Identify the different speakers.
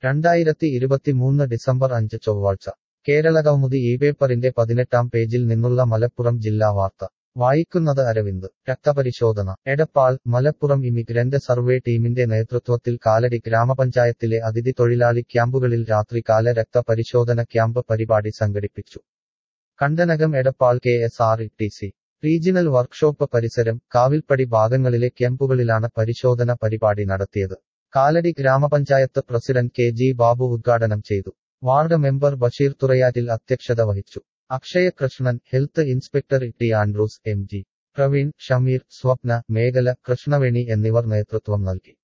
Speaker 1: രണ്ടായിരത്തി ഇരുപത്തിമൂന്ന് ഡിസംബർ അഞ്ച് ചൊവ്വാഴ്ച കേരള കൗമുദി ഈ പേപ്പറിന്റെ പതിനെട്ടാം പേജിൽ നിന്നുള്ള മലപ്പുറം ജില്ലാ വാർത്ത വായിക്കുന്നത് അരവിന്ദ് രക്തപരിശോധന എടപ്പാൾ മലപ്പുറം ഇമിഗ്രന്റ് സർവേ ടീമിന്റെ നേതൃത്വത്തിൽ കാലടി ഗ്രാമപഞ്ചായത്തിലെ അതിഥി തൊഴിലാളി ക്യാമ്പുകളിൽ രാത്രികാല രക്തപരിശോധന ക്യാമ്പ് പരിപാടി സംഘടിപ്പിച്ചു Kandanakam Edappal K S R E T C regional workshop പരിസരം കാവിൽപ്പടി ഭാഗങ്ങളിലെ ക്യാമ്പുകളിലാണ് പരിശോധന പരിപാടി നടത്തിയത് കാലടി ഗ്രാമപഞ്ചായത്ത് പ്രസിഡന്റ് കെ ജി ബാബു ഉദ്ഘാടനം ചെയ്തു വാർഡ് മെമ്പർ ബഷീർ തുറയാറ്റിൽ അധ്യക്ഷത വഹിച്ചു Akshaya Krishnan health inspector T Andrews M G Praveen Shameer Swapna മേഖല കൃഷ്ണവേണി എന്നിവർ നേതൃത്വം നൽകി